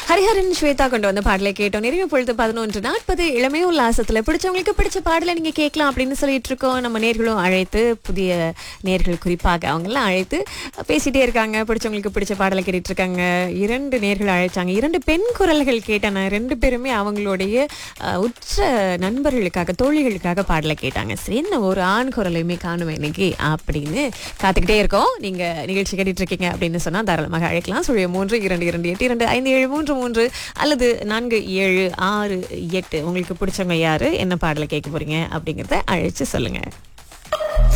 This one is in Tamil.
ஹரிஹரன் ஸ்வேதா கொண்டு வந்த பாடலை கேட்டோம் நிறைய பொழுது பதினொன்று நாற்பது இளமை உல்லாசத்துல பிடிச்சவங்களுக்கு பிடிச்ச பாடலை நீங்க கேட்கலாம் அப்படின்னு சொல்லிட்டு இருக்கோம் நம்ம நேர்களும் அழைத்து புதிய நேர்கள் குறிப்பாக அவங்கெல்லாம் அழைத்து பேசிட்டே இருக்காங்க பிடிச்சவங்களுக்கு பிடிச்ச பாடலை கேட்டுட்டு இருக்காங்க இரண்டு நேர்கள் அழைச்சாங்க இரண்டு பெண் குரல்கள் கேட்டன ரெண்டு பேருமே அவங்களுடைய அஹ், உற்ற நண்பர்களுக்காக தோழிகளுக்காக பாடலை கேட்டாங்க சரி என்ன ஒரு ஆண் குரலையுமே காணுவேன் இன்னைக்கு அப்படின்னு காத்துக்கிட்டே இருக்கோம் நீங்க நிகழ்ச்சி கேட்டுட்டு இருக்கீங்க அப்படின்னு சொன்னா தாராளமாக அழைக்கலாம் சுழிய மூன்று இரண்டு இரண்டு எட்டு இரண்டு ஐந்து ஏழு மூன்று மூன்று அல்லது நான்கு ஏழு ஆறு எட்டு உங்களுக்கு பிடிச்சவங்க யாரு என்ன பாடலை கேட்க போறீங்க அப்படிங்கறத அழைச்சு சொல்லுங்க